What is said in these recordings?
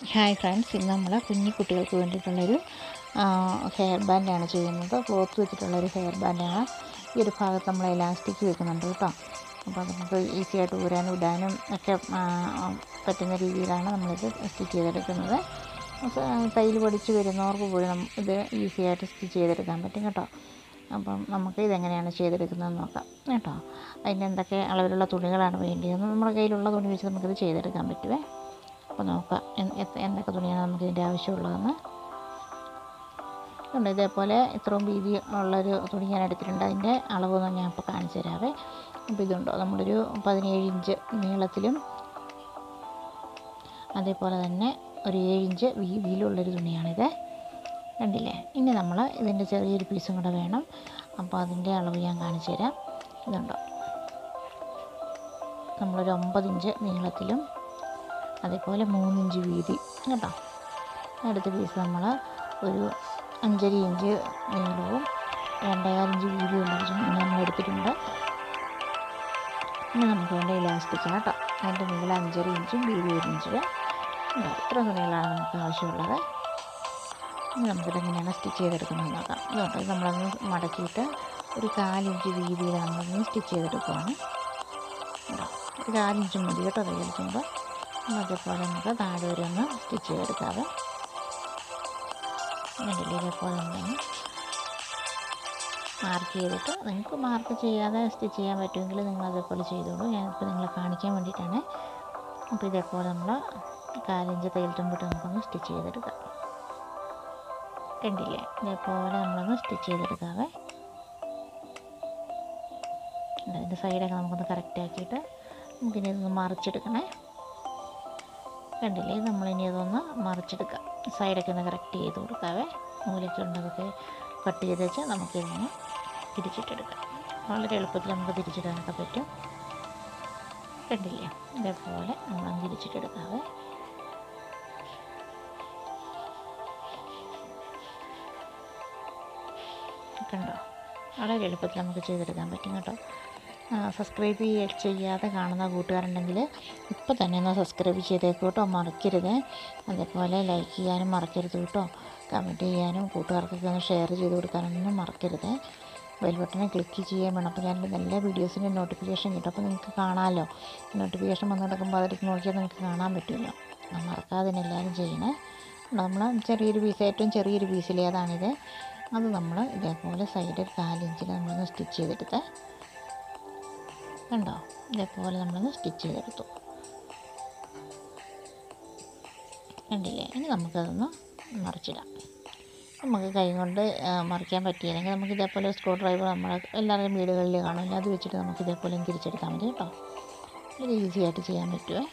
hi friends ഇന്ന് നമ്മൾ കുഞ്ഞു കുട്ടികൾക്ക് വേണ്ടിയിട്ടുള്ളൊരു ഹെയർ ബാൻഡാണ് ചെയ്യുന്നത് ക്ലോത്ത് വെച്ചിട്ടുള്ളൊരു ഹെയർ ബാൻഡാണ് ഈ ഒരു ഭാഗത്ത് നമ്മൾ എലാസ്റ്റിക് വെക്കുന്നുണ്ട് കേട്ടോ അപ്പോൾ നമുക്ക് ഈസി ആയിട്ട് ഊരാനും ഇടാനും ഒക്കെ ആ, പറ്റുന്ന രീതിയിലാണ് നമ്മളിത് സ്റ്റിച്ച് ചെയ്തെടുക്കുന്നത് അപ്പോൾ തയ്യൽ പഠിച്ച് വരുന്നവർക്ക് പോലും നം- ഇത് ഈസി ആയിട്ട് സ്റ്റിച്ച് ചെയ്തെടുക്കാൻ പറ്റും കേട്ടോ അപ്പം നമുക്ക് ഇതെങ്ങനെയാണ് ചെയ്തെടുക്കുന്നതെന്ന് നോക്കാം കേട്ടോ അതിന് എന്തൊക്കെ അളവിലുള്ള തുണികളാണ് വേണ്ടിയതെന്ന് നമ്മുടെ കയ്യിലുള്ള തുണി വെച്ച് നമുക്കിത് ചെയ്തെടുക്കാൻ പറ്റുമേ അപ്പോൾ നോക്കാം എന്ത്- എത്ര- എന്തൊക്കെ തുണിയാണ് നമുക്ക് ഇതിൻ്റെ ആവശ്യമുള്ളതെന്ന് ഉണ്ട് ഇതേപോലെ ഇത്രയും വീതി ഉള്ളൊരു തുണി ഞാൻ എടുത്തിട്ടുണ്ട് അതിൻ്റെ അളവൊന്നും ഞാൻ ഇപ്പോൾ കാണിച്ചു തരാവേ അപ്പോൾ ഇതുണ്ടോ നമ്മളൊരു പതിനേഴ് ഇഞ്ച് നീളത്തിലും അതേപോലെ തന്നെ ഒരു ഏഴ് ഇഞ്ച് വീതിയിലുള്ളൊരു തുണിയാണിത് കണ്ടില്ലേ ഇനി നമ്മൾ ഇതിൻ്റെ ചെറിയൊരു പീസും കൂടെ വേണം അപ്പോൾ അതിൻ്റെ അളവ് ഞാൻ കാണിച്ചു തരാം ഇതുണ്ടോ നമ്മളൊരു ഒമ്പത് ഇഞ്ച് നീളത്തിലും അതേപോലെ മൂന്നിഞ്ച് വീതി കേട്ടോ അടുത്ത പീസ് നമ്മൾ ഒരു അഞ്ചര ഇഞ്ച് നീളവും രണ്ടേകാൽ ഇഞ്ച് വീതിയുള്ള ഒരു തുണി നമ്മൾ എടുത്തിട്ടുണ്ട് ഇനി നമുക്ക് വേണ്ട ഇലാസ്റ്റിക് കേട്ടോ അതിൻ്റെ നീളം അഞ്ചര ഇഞ്ചും വീതി ഒരു ഇഞ്ച് ഇതാ, ഇത്ര തുണികളാണ് നമുക്ക് ആവശ്യമുള്ളത് ഇനി നമുക്കിത് എങ്ങനെയാണ് സ്റ്റിച്ച് ചെയ്തെടുക്കുന്നത് നോക്കാം ഇതുണ്ട് ഇത് നമ്മളൊന്ന് മടക്കിയിട്ട് ഒരു കാലിഞ്ച് വീതിയിൽ നമ്മളൊന്ന് സ്റ്റിച്ച് ചെയ്തെടുക്കുവാണ് കേട്ടോ ഒരു കാലിഞ്ച് മതി കേട്ടോ തയ്യലിക്കുമ്പോൾ അതേപോലെ നമുക്ക് താഴെ വരെ ഒന്ന് സ്റ്റിച്ച് ചെയ്തെടുക്കാതെ കണ്ടില്ലേ ഇതേപോലെ ഒന്ന് മാർക്ക് ചെയ്തിട്ട് നിങ്ങൾക്ക് മാർക്ക് ചെയ്യാതെ സ്റ്റിച്ച് ചെയ്യാൻ പറ്റുമെങ്കിൽ നിങ്ങൾ അതേപോലെ ചെയ്തോളൂ ഞാനിപ്പോൾ നിങ്ങളെ കാണിക്കാൻ വേണ്ടിയിട്ടാണ് അപ്പോൾ ഇതേപോലെ നമ്മൾ കാലിഞ്ച് തയ്യൽ തുമ്പിട്ട് നമുക്കൊന്ന് സ്റ്റിച്ച് ചെയ്തെടുക്കാം കണ്ടില്ലേ ഇതേപോലെ നമ്മളൊന്ന് സ്റ്റിച്ച് ചെയ്തെടുക്കാവേ ഇതിൻ്റെ സൈഡൊക്കെ നമുക്കൊന്ന് കറക്റ്റ് ആക്കിയിട്ട് നമുക്കിനി ഇതൊന്ന് മറിച്ചെടുക്കണേ കണ്ടില്ലേ നമ്മളിനി അതൊന്ന് മറിച്ചെടുക്കാം സൈഡൊക്കെ ഒന്ന് കറക്റ്റ് ചെയ്ത് കൊടുക്കാവേ മൂലയ്ക്ക് ഉണ്ടതൊക്കെ കട്ട് ചെയ്ത് വെച്ച് നമുക്കിതൊന്ന് തിരിച്ചിട്ടെടുക്കാം വളരെ എളുപ്പത്തിൽ നമുക്ക് തിരിച്ചിടാനൊക്കെ പറ്റും കണ്ടില്ലേ ഇതേപോലെ നമ്മളൊന്ന് തിരിച്ചിട്ടെടുക്കാവേ കണ്ടോ വളരെ എളുപ്പത്തിൽ നമുക്ക് ചെയ്തെടുക്കാൻ പറ്റും കേട്ടോ സബ്സ്ക്രൈബ് ചെയ്യ ചെയ്യാതെ കാണുന്ന കൂട്ടുകാരുണ്ടെങ്കിൽ ഇപ്പോൾ തന്നെ ഒന്ന് സബ്സ്ക്രൈബ് ചെയ്തേക്കൂ കേട്ടോ മറക്കരുത് അതേപോലെ ലൈക്ക് ചെയ്യാനും മറക്കരുത് കേട്ടോ കമൻറ്റ് ചെയ്യാനും കൂട്ടുകാർക്കൊക്കെ ഒന്ന് ഷെയർ ചെയ്ത് കൊടുക്കാനൊന്നും മറക്കരുത് ബെൽ ബട്ടണിൽ ക്ലിക്ക് ചെയ്യാൻ വേണം അപ്പോൾ ഞാൻ എല്ലാ വീഡിയോസിൻ്റെ നോട്ടിഫിക്കേഷൻ കിട്ടും അപ്പോൾ നിങ്ങൾക്ക് കാണാമല്ലോ നോട്ടിഫിക്കേഷൻ വന്ന് കിടക്കുമ്പോൾ അതിലേക്ക് നോക്കിയാൽ നിങ്ങൾക്ക് കാണാൻ പറ്റുമല്ലോ അത് മറക്കാതെ തന്നെ എല്ലാവരും ചെയ്യണേ നമ്മൾ ചെറിയൊരു പീസ് ഏറ്റവും ചെറിയൊരു പീസിലേതാണിത് അത് നമ്മൾ ഇതേപോലെ സൈഡ് ഒരു കാലിഞ്ചിൽ നമ്മളൊന്ന് സ്റ്റിച്ച് ചെയ്തെടുത്തേ കണ്ടോ ഇതേപോലെ നമ്മളൊന്ന് സ്റ്റിച്ച് ചെയ്തെടുത്തു കണ്ടില്ലേ ഇനി നമുക്കതൊന്ന് മറിച്ചിടാം നമുക്ക് കൈ കൊണ്ട് ആ, മറിക്കാൻ പറ്റിയില്ലെങ്കിൽ നമുക്ക് ഇതേപോലെ സ്ക്രൂ ഡ്രൈവർ നമ്മളെ എല്ലാവരുടെയും വീടുകളിൽ കാണില്ല അത് വെച്ചിട്ട് നമുക്ക് ഇതേപോലെ ഒന്ന് തിരിച്ചെടുത്താൽ മതി കേട്ടോ ഇത് ഈസി ആയിട്ട് ചെയ്യാൻ പറ്റുമേ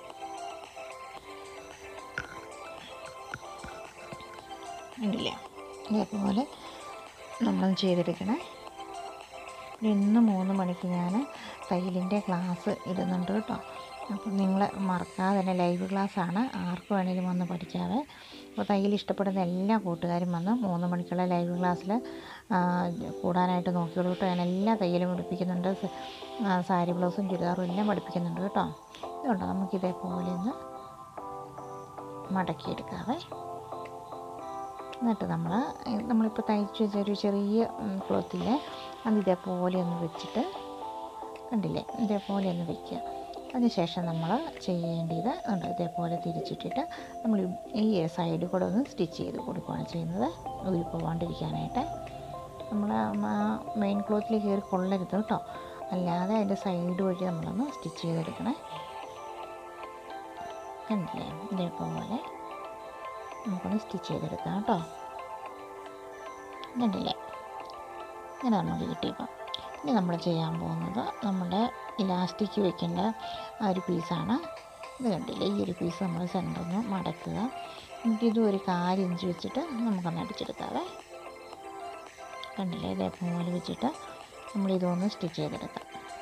കണ്ടില്ലേ ഇതേപോലെ നമ്മൾ ചെയ്തെടുക്കണേ ഇന്ന് മൂന്ന് മണിക്ക് ഞാൻ തയ്യലിൻ്റെ ക്ലാസ് ഇടുന്നുണ്ട് കേട്ടോ അപ്പം നിങ്ങൾ മറക്കാതെ തന്നെ ലൈവ് ക്ലാസ്സാണ് ആർക്ക് വേണേലും വന്ന് പഠിക്കാവേ അപ്പോൾ തയ്യൽ ഇഷ്ടപ്പെടുന്ന എല്ലാ കൂട്ടുകാരും വന്ന് മൂന്ന് മണിക്കുള്ള ലൈവ് ക്ലാസ്സിൽ കൂടാനായിട്ട് നോക്കിയോളൂ കേട്ടോ ഞാൻ എല്ലാ തയ്യലും പഠിപ്പിക്കുന്നുണ്ട് സ- ആ, സാരി ബ്ലൗസും ചുരിദാറും എല്ലാം പഠിപ്പിക്കുന്നുണ്ട് കേട്ടോ ഇതുണ്ടോ നമുക്കിതേപോലെ ഒന്ന് മടക്കിയെടുക്കാവേ എന്നിട്ട് നമ്മൾ നമ്മളിപ്പോൾ തയ്ച്ച് വെച്ച ഒരു ചെറിയ ക്ലോത്തില്ലേ അത് ഇതേപോലെ ഒന്ന് വെച്ചിട്ട് കണ്ടില്ലേ ഇതേപോലെ ഒന്ന് വെക്കുക അതിനുശേഷം നമ്മൾ ചെയ്യേണ്ടത് ഉണ്ട് ഇതേപോലെ തിരിച്ചിട്ടിട്ട് നമ്മൾ ഈ സൈഡിൽ കൂടെ ഒന്ന് സ്റ്റിച്ച് ചെയ്ത് കൊടുക്കുകയാണ് ചെയ്യുന്നത് ഊരി പോവാണ്ടിരിക്കാനായിട്ട് നമ്മൾ മെയിൻ ക്ലോത്തിൽ കയറി കൊള്ളരുത് കേട്ടോ അല്ലാതെ അതിൻ്റെ സൈഡ് വഴി നമ്മളൊന്ന് സ്റ്റിച്ച് ചെയ്തെടുക്കണേ കണ്ടില്ലേ ഇതേപോലെ നമുക്കൊന്ന് സ്റ്റിച്ച് ചെയ്തെടുക്കാം കേട്ടോ കണ്ടില്ലേ ഇങ്ങനെ നമുക്ക് കിട്ടിയപ്പോൾ ഇനി നമ്മൾ ചെയ്യാൻ പോകുന്നത് നമ്മുടെ ഇലാസ്റ്റിക് വെക്കേണ്ട ആ ഒരു പീസാണ് ഇത് കണ്ടില്ലേ ഈ ഒരു പീസ് നമ്മൾ സെൻറ്ററിൽ നിന്ന് മടക്കുക നമുക്കിത് ഒരു കാലിഞ്ച് വെച്ചിട്ട് നമുക്കൊന്ന് അടിച്ചെടുക്കാവേ കണ്ടില്ലേ ഇതേപോലെ വെച്ചിട്ട് നമ്മളിതൊന്ന് സ്റ്റിച്ച് ചെയ്തെടുക്കാം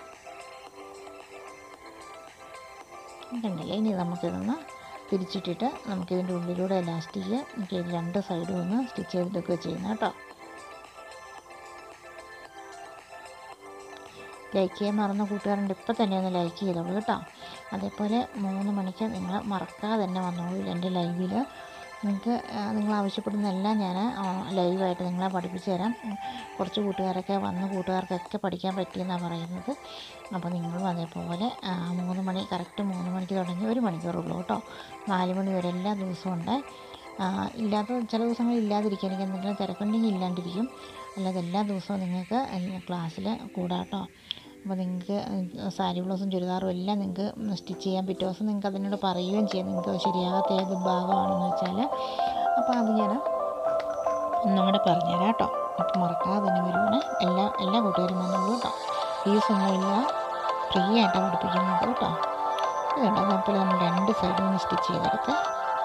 കണ്ടില്ലേ ഇനി നമുക്കിതൊന്ന് തിരിച്ചിട്ടിട്ട് നമുക്കിതിൻ്റെ ഉള്ളിലൂടെ ലാസ്റ്റിക്ക് നമുക്ക് ഇത് രണ്ട് സൈഡും ഒന്ന് സ്റ്റിച്ച് ചെയ്തെടുക്കുക ചെയ്യുന്നത് കേട്ടോ ലൈക്ക് ചെയ്യാൻ മറന്ന കൂട്ടുകാരുണ്ട് ഇപ്പം തന്നെ ഒന്ന് ലൈക്ക് ചെയ്തോളൂ കേട്ടോ അതേപോലെ മൂന്ന് മണിക്ക് നിങ്ങൾ മറക്കാതെ തന്നെ വന്നോളൂ എൻ്റെ ലൈവിൽ നിങ്ങൾക്ക് നിങ്ങൾ ആവശ്യപ്പെടുന്ന എല്ലാം ഞാൻ ലൈവായിട്ട് നിങ്ങളെ പഠിപ്പിച്ചു തരാം ഉം, കുറച്ച് കൂട്ടുകാരൊക്കെ വന്ന് കൂട്ടുകാർക്കൊക്കെ പഠിക്കാൻ പറ്റിയെന്നാണ് പറയുന്നത് അപ്പോൾ നിങ്ങളും അതേപോലെ ആ, മൂന്ന് മണി കറക്റ്റ് മൂന്ന് മണിക്ക് തുടങ്ങി ഒരു മണിക്കൂറുള്ളൂ കേട്ടോ നാല് മണി വരെ എല്ലാ ദിവസവും ഉണ്ട് ആ, ഇല്ലാത്ത ചില ദിവസങ്ങളിൽ ഇല്ലാതിരിക്കും എനിക്ക് എന്തെങ്കിലും തിരക്കുണ്ടെങ്കിൽ ഇല്ലാണ്ടിരിക്കും അല്ലാതെ എല്ലാ ദിവസവും നിങ്ങൾക്ക് ക്ലാസ്സിൽ കൂടാട്ടോ അപ്പോൾ നിങ്ങൾക്ക് സാരി ബ്ലൗസും ചുരിദാറും എല്ലാം നിങ്ങൾക്ക് സ്റ്റിച്ച് ചെയ്യാൻ പിറ്റേ ദിവസം നിങ്ങൾക്ക് അതിനോട് പറയുകയും ചെയ്യാം നിങ്ങൾക്ക് ശരിയാകാത്ത ഏത് ഭാഗമാണെന്ന് വെച്ചാൽ അപ്പോൾ അത് ഞാൻ ഒന്നും കൂടെ പറഞ്ഞുതരാം കേട്ടോ അപ്പോൾ മറക്കാതെ തന്നെ വരുവാണ് എല്ലാ എല്ലാ കൂട്ടുകാരും വന്നോളൂ കേട്ടോ ഫീസൊന്നുമില്ല ഫ്രീ ആയിട്ടാണ് പഠിപ്പിക്കുന്നത് കേട്ടോ ഇതുണ്ട് അതേപോലെ നമ്മൾ രണ്ട് സൈഡിൽ നിന്ന് സ്റ്റിച്ച് ചെയ്തെടുത്ത്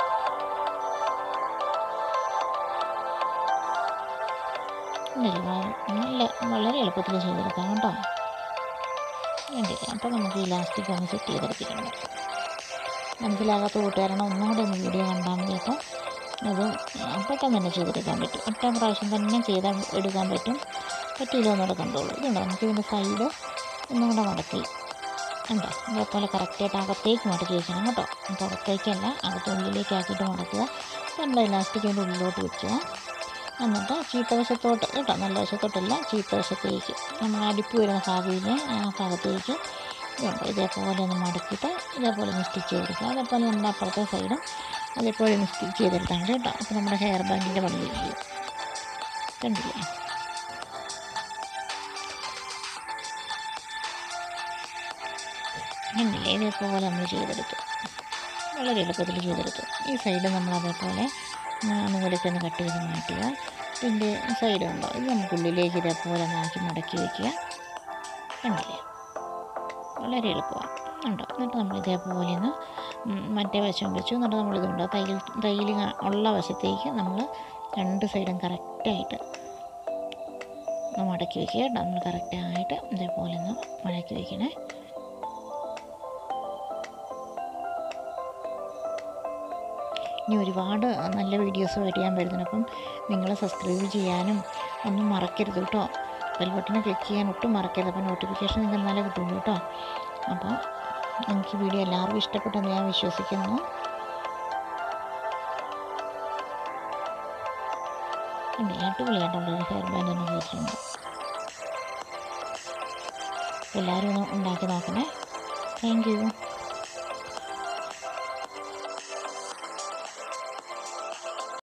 നല്ല നല്ല വളരെ എളുപ്പത്തിൽ ചെയ്തെടുക്കാം കേട്ടോ കണ്ടില്ലേ അപ്പോൾ നമുക്ക് ഇലാസ്റ്റിക് ഒന്ന് സെറ്റ് ചെയ്തെടുത്തിട്ടുണ്ട് മനസ്സിലാകാത്ത കൂട്ടുകാരാണ് ഒന്നും കൂടെ ഒന്ന് വീഡിയോ കണ്ടാൽ മതി അപ്പോൾ അത് പെട്ടെന്ന് തന്നെ ചെയ്തെടുക്കാൻ പറ്റും ഒറ്റ പ്രാവശ്യം തന്നെ ചെയ്താൽ എടുക്കാൻ പറ്റും പറ്റിയില്ല ഒന്നുകൂടെ കണ്ടോളൂ ഇതുണ്ട് നമുക്ക് ഇതിൻ്റെ സൈഡ് ഒന്നും കൂടെ മടക്കി ഉണ്ടോ ഇതേപോലെ കറക്റ്റായിട്ട് അകത്തേക്ക് മടക്കി വെക്കണം കേട്ടോ പുറത്തേക്കല്ല അകത്ത് ഉള്ളിലേക്ക് ആക്കിയിട്ട് മടക്കുക നമ്മുടെ ഇലാസ്റ്റിക് അതിൻ്റെ ഉള്ളിലോട്ട് വെക്കുക എന്നിട്ട് ചീത്ത വശത്തോട്ട് കേട്ടോ നല്ല വശത്തോട്ടല്ല ചീത്ത വശത്തേക്ക് നമ്മൾ അടിപ്പ് വരുന്ന ഭാഗയിലെ ആ ഭാഗത്തേക്ക് ഇതുണ്ട് ഇതേപോലെ ഒന്ന് മടക്കിയിട്ട് ഇതേപോലെ ഒന്ന് സ്റ്റിച്ച് ചെയ്തെടുക്കുക അതേപോലെ നമ്മുടെ അപ്പുറത്തെ സൈഡും അതേപോലെ ഒന്ന് സ്റ്റിച്ച് ചെയ്തെടുത്താൽ മതി കേട്ടോ അപ്പോൾ നമ്മുടെ ഹെയർ ബാൻഡിൻ്റെ പണി ചെയ്യും കണ്ടില്ലേ കണ്ടില്ലേ ഇതേപോലെ നമ്മൾ ചെയ്തെടുത്തു വളരെ എളുപ്പത്തിൽ ചെയ്തെടുത്തു ഈ സൈഡ് നമ്മൾ അതേപോലെ നൂലൊക്കെ ഒന്ന് കട്ട് ചെയ്ത് മാറ്റുക ഇതിൻ്റെ സൈഡ് ഉണ്ടോ ഇത് നമുക്ക് ഉള്ളിലേക്ക് ഇതേപോലെ നാക്കി മടക്കി വയ്ക്കുക കണ്ടില്ലേ വളരെ എളുപ്പമാണ് ഉണ്ടോ എന്നിട്ട് നമ്മൾ ഇതേപോലെ ഒന്ന് ഉം, മറ്റേ വശം വെച്ചു എന്നിട്ട് നമ്മളിതുണ്ടോ തയ്യൽ തയ്യൽ കാ- ഉള്ള വശത്തേക്ക് നമ്മൾ രണ്ട് സൈഡും കറക്റ്റായിട്ട് ഒന്ന് മടക്കി വയ്ക്കുക കേട്ടോ നമ്മൾ കറക്റ്റായിട്ട് ഇതേപോലെ ഒന്ന് മടക്കി വയ്ക്കണേ ഇനി ഒരുപാട് നല്ല വീഡിയോസുമായിട്ട് ഞാൻ വരുന്നുണ്ട് അപ്പം നിങ്ങൾ സബ്സ്ക്രൈബ് ചെയ്യാനും ഒന്നും മറക്കരുത് കേട്ടോ ബെൽ ബട്ടൺ ക്ലിക്ക് ചെയ്യാൻ ഒട്ടും മറക്കരുത് അപ്പോൾ നോട്ടിഫിക്കേഷൻ നിങ്ങൾക്ക് എന്നാലേ കിട്ടുള്ളൂ കേട്ടോ അപ്പോൾ എനിക്ക് ഈ വീഡിയോ എല്ലാവർക്കും ഇഷ്ടപ്പെട്ടെന്ന് ഞാൻ വിശ്വസിക്കുന്നു ഉണ്ട് അടിപൊളിയായിട്ടുള്ളൊരു ഹെയർ ബാൻഡ് തന്നെ ചെയ്തിട്ടുണ്ട് എല്ലാവരും ഒന്ന് ഉണ്ടാക്കി നോക്കണേ താങ്ക് യു